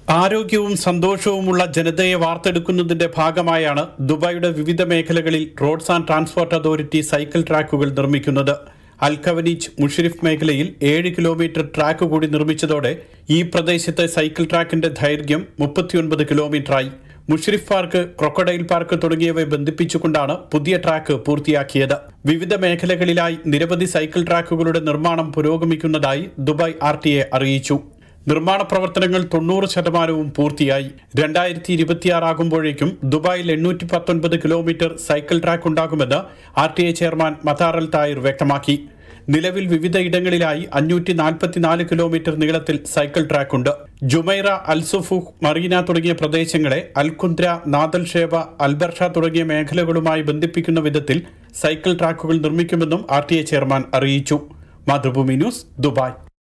ആരോഗ്യവും സന്തോഷവുമുള്ള ജനതയെ വാർത്തെടുക്കുന്നതിന്റെ ഭാഗമായാണ് ദുബായിയുടെ വിവിധ മേഖലകളിൽ roads and transport authority cycle ട്രാക്കുകൾ നിർമ്മിക്കുന്നത് അൽക്കവനീച്ച് മുഷരിഫ് മേഖലയിൽ ഏഴ് കിലോമീറ്റർ ട്രാക്ക് കൂടി നിർമ്മിച്ചതോടെ ഈ പ്രദേശത്തെ സൈക്കിൾ ട്രാക്കിന്റെ ദൈർഘ്യം മുപ്പത്തിയൊൻപത് കിലോമീറ്ററായി മുഷരിഫ് പാർക്ക് ക്രൊക്കഡൈൽ പാർക്ക് തുടങ്ങിയവയെ ബന്ധിപ്പിച്ചുകൊണ്ടാണ് പുതിയ ട്രാക്ക് പൂർത്തിയാക്കിയത് വിവിധ മേഖലകളിലായി നിരവധി സൈക്കിൾ ട്രാക്കുകളുടെ നിർമ്മാണം പുരോഗമിക്കുന്നതായി ദുബായ് ആർ അറിയിച്ചു നിർമ്മാണ പ്രവർത്തനങ്ങൾ തൊണ്ണൂറ് ശതമാനവും പൂർത്തിയായി രണ്ടായിരത്തി ഇരുപത്തിയാറാകുമ്പോഴേക്കും ദുബായിൽ എണ്ണൂറ്റി പത്തൊൻപത് കിലോമീറ്റർ സൈക്കിൾ ട്രാക്ക് ഉണ്ടാകുമെന്ന് R T A chairman Mattar Al Tayer വ്യക്തമാക്കി നിലവിൽ വിവിധ ഇടങ്ങളിലായി അഞ്ഞൂറ്റി നാൽപ്പത്തിനാല് കിലോമീറ്റർ നീളത്തിൽ സൈക്കിൾ ട്രാക്ക് ഉണ്ട് ജുമൈറ അൽസുഫുഖ് മറീന തുടങ്ങിയ പ്രദേശങ്ങളെ അൽകുന്ദ്ര നാദൽ ഷേബ അൽബർഷ തുടങ്ങിയ മേഖലകളുമായി ബന്ധിപ്പിക്കുന്ന വിധത്തിൽ സൈക്കിൾ ട്രാക്കുകൾ നിർമ്മിക്കുമെന്നും ആർ ടി എ ചെയർമാൻ അറിയിച്ചു മാതൃഭൂമി ന്യൂസ് ദുബായ്